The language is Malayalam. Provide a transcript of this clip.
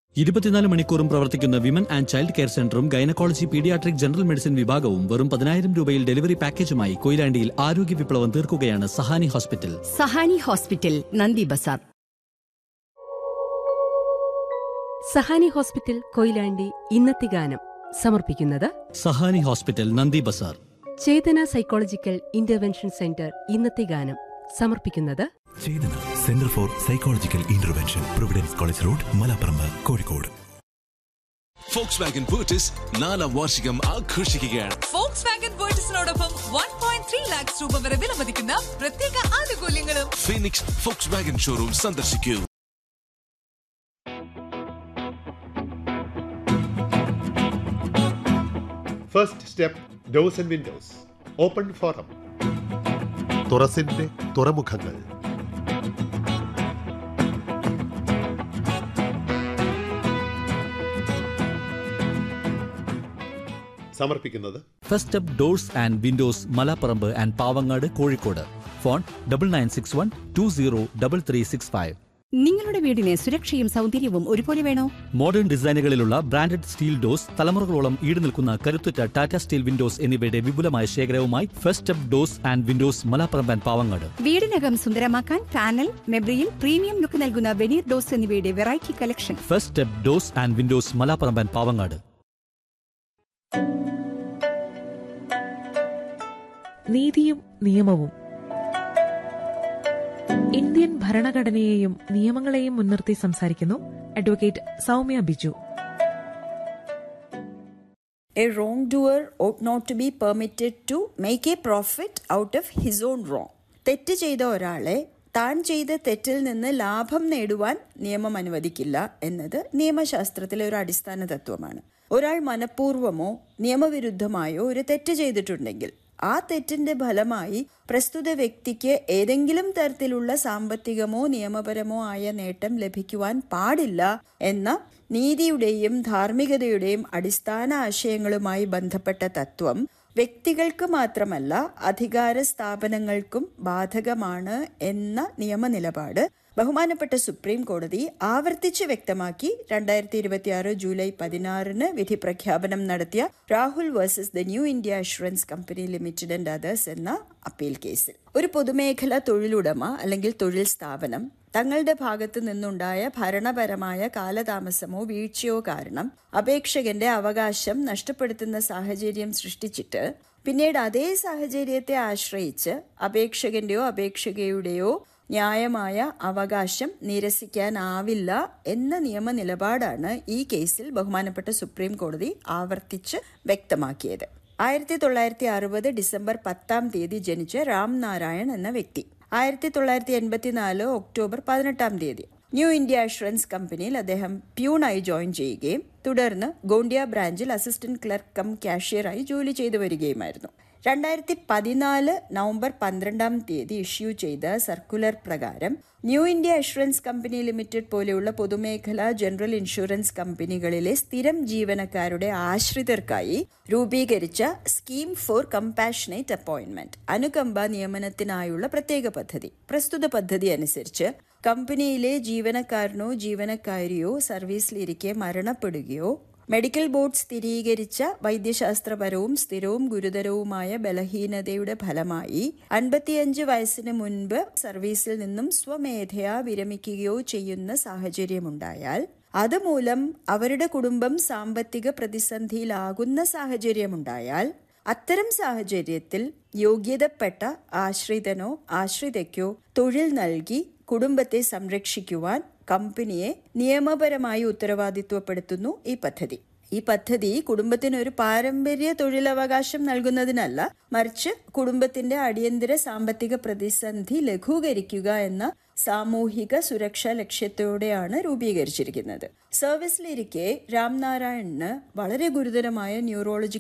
ഇരുപത്തിനാല് മണിക്കൂറും പ്രവർത്തിക്കുന്ന വിമൻ ആൻഡ് ചൈൽഡ് കെയർ സെന്ററും ഗൈനക്കോളജി പീഡിയാട്രിക് ജനറൽ മെഡിസിൻ വിഭാഗവും വെറും പതിനായിരം രൂപയിൽ ഡെലിവറി പാക്കേജുമായി കൊയിലാണ്ടിയിൽ ആരോഗ്യ വിപ്ലവം തീർക്കുകയാണ് Sahani hospital Sahani hospital Nandi Bazar Sahani hospital Koyilandy ഇന്നത്തെ ഗാനം സമർപ്പിക്കുന്നത് Sahani hospital Nandi Bazar Chethana psychological intervention centre ഇന്നത്തെ ഗാനം സമർപ്പിക്കുന്നത് Chethana centre for psychological intervention providence college road Malaparamba Kozhikode Volkswagen ബൂട്ടിസ് നാലാം വാർഷികം ആഘോഷിക്കുകയാണ് ഫോക്സ് വാഗൻ പേർച്ചസിനോടൊപ്പം വൺ പോയിന്റ് ത്രീ ലാക്സ് രൂപ വരെ വിലമതിക്കുന്ന പ്രത്യേക ആനുകൂല്യങ്ങളും ഫീനിക്സ് ഫോക്സ് വാഗൻ ഷോറൂം സന്ദർശിക്കൂ first step doors and windows open forum തുറസിന്റെ തുറമുഖങ്ങൾ സമർപ്പിക്കുന്നത് first step doors and windows Malaparamba and Pavangad Kozhikode phone double nine six one to zero double three six five നിങ്ങളുടെ വീടിന് സുരക്ഷയും സൗന്ദര്യവും ഒരുപോലെ വേണോ മോഡേൺ ഡിസൈനുകളിലുള്ള ബ്രാൻഡഡ് സ്റ്റീൽ ഡോസ് തലമുറകളോളം ഈട് നിൽക്കുന്ന കരുത്തുറ്റ ടാറ്റ സ്റ്റീൽ വിൻഡോസ് എന്നിവയുടെ വിപുലമായ ശേഖരവുമായി first step doors and windows Malaparamba and Pavangad വീടിനകം സുന്ദരമാക്കാൻ പാനൽ മെബ്രിയിൽ പ്രീമിയം ലുക്ക് നൽകുന്ന വെനീർ ഡോസ് എന്നിവയുടെ variety collection first step doors and windows Malaparamba and Pavangad നീതിയും നിയമവും ഇന്ത്യൻ ഭരണഘടനയെയും നിയമങ്ങളെയും മുൻനിർത്തി സംസാരിക്കുന്നു advocate Soumya Biju A wrongdoer ought not to be permitted to make a profit out of his own wrong. തെറ്റ് ചെയ്ത ഒരാളെ താൻ ചെയ്ത തെറ്റിൽ നിന്ന് ലാഭം നേടുവാൻ നിയമം അനുവദിക്കില്ല എന്നത് നിയമശാസ്ത്രത്തിലെ ഒരു അടിസ്ഥാന തത്വമാണ് ഒരാൾ മനഃപൂർവമോ നിയമവിരുദ്ധമായോ ഒരു തെറ്റ് ചെയ്തിട്ടുണ്ടെങ്കിൽ ആ തെറ്റിന്റെ ഫലമായി പ്രസ്തുത വ്യക്തിക്ക് ഏതെങ്കിലും തരത്തിലുള്ള സാമ്പത്തികമോ നിയമപരമോ ആയ നേട്ടം ലഭിക്കുവാൻ പാടില്ല എന്ന നീതിയുടെയും ധാർമ്മികതയുടെയും അടിസ്ഥാന ആശയങ്ങളുമായി ബന്ധപ്പെട്ട തത്വം വ്യക്തികൾക്ക് മാത്രമല്ല അധികാര സ്ഥാപനങ്ങൾക്കും ബാധകമാണ് എന്ന നിയമനിലപാട് ബഹുമാനപ്പെട്ട സുപ്രീം കോടതി ആവർത്തിച്ച് വ്യക്തമാക്കി രണ്ടായിരത്തി ഇരുപത്തിയാറ് ജൂലൈ പതിനാറിന് വിധി പ്രഖ്യാപനം നടത്തിയ Rahul versus the new India assurance company limited and others എന്ന അപ്പീൽ കേസിൽ ഒരു പൊതുമേഖല തൊഴിലുടമ അല്ലെങ്കിൽ തൊഴിൽ സ്ഥാപനം തങ്ങളുടെ ഭാഗത്തു നിന്നുണ്ടായ ഭരണപരമായ കാലതാമസമോ വീഴ്ചയോ കാരണം അപേക്ഷകന്റെ അവകാശം നഷ്ടപ്പെടുത്തുന്ന സാഹചര്യം സൃഷ്ടിച്ചിട്ട് പിന്നീട് അതേ സാഹചര്യത്തെ ആശ്രയിച്ച് അപേക്ഷകന്റെയോ അപേക്ഷകയുടെയോ ന്യായമായ അവകാശം നിരസിക്കാനാവില്ല എന്ന നിയമ നിലപാടാണ് ഈ കേസിൽ ബഹുമാനപ്പെട്ട സുപ്രീം കോടതി ആവർത്തിച്ച് വ്യക്തമാക്കിയത് ആയിരത്തി തൊള്ളായിരത്തി അറുപത് ഡിസംബർ പത്താം തീയതി ജനിച്ച രാം നാരായൺ എന്ന വ്യക്തി ആയിരത്തി തൊള്ളായിരത്തി എൺപത്തിനാല് ഒക്ടോബർ പതിനെട്ടാം തീയതി ന്യൂ ഇന്ത്യ അഷുറൻസ് കമ്പനിയിൽ അദ്ദേഹം പ്യൂണായി ജോയിൻ ചെയ്യുകയും തുടർന്ന് ഗോണ്ടിയ ബ്രാഞ്ചിൽ അസിസ്റ്റന്റ് ക്ലർക്ക് കം കാഷ്യറായി ജോലി ചെയ്തു വരികയുമായിരുന്നു രണ്ടായിരത്തി പതിനാല് നവംബർ പന്ത്രണ്ടാം തീയതി ഇഷ്യൂ ചെയ്ത സർക്കുലർ പ്രകാരം new India assurance company limited പോലെയുള്ള പൊതുമേഖലാ ജനറൽ ഇൻഷുറൻസ് കമ്പനികളിലെ സ്ഥിരം ജീവനക്കാരുടെ ആശ്രിതർക്കായി രൂപീകരിച്ച സ്കീം ഫോർ കമ്പാഷനേറ്റ് അപ്പോയിന്റ്മെന്റ് അനുകമ്പ നിയമനത്തിനായുള്ള പ്രത്യേക പദ്ധതി പ്രസ്തുത പദ്ധതി അനുസരിച്ച് കമ്പനിയിലെ ജീവനക്കാരനോ ജീവനക്കാരിയോ സർവീസിലിരിക്കെ മരണപ്പെടുകയോ മെഡിക്കൽ ബോർഡ് സ്ഥിരീകരിച്ച വൈദ്യശാസ്ത്രപരവും സ്ഥിരവും ഗുരുതരവുമായ ബലഹീനതയുടെ ഫലമായി അൻപത്തിയഞ്ച് വയസ്സിന് മുൻപ് സർവീസിൽ നിന്നും സ്വമേധയാ വിരമിക്കുകയോ ചെയ്യുന്ന സാഹചര്യമുണ്ടായാൽ അതുമൂലം അവരുടെ കുടുംബം സാമ്പത്തിക പ്രതിസന്ധിയിലാകുന്ന സാഹചര്യമുണ്ടായാൽ അത്തരം സാഹചര്യത്തിൽ യോഗ്യതപ്പെട്ട ആശ്രിതനോ ആശ്രിതയ്ക്കോ തൊഴിൽ നൽകി കുടുംബത്തെ സംരക്ഷിക്കുവാൻ കമ്പനിയെ നിയമപരമായി ഉത്തരവാദിത്വപ്പെടുത്തുന്നു ഈ പദ്ധതി ഈ പദ്ധതി കുടുംബത്തിന് ഒരു പാരമ്പര്യ തൊഴിലവകാശം നൽകുന്നതിനല്ല മറിച്ച് കുടുംബത്തിന്റെ അടിയന്തര സാമ്പത്തിക പ്രതിസന്ധി ലഘൂകരിക്കുക എന്ന സാമൂഹിക സുരക്ഷാ ലക്ഷ്യത്തോടെയാണ് രൂപീകരിച്ചിരിക്കുന്നത് സർവീസിലിരിക്കെ രാംനാരായണന് വളരെ ഗുരുതരമായ ന്യൂറോളജി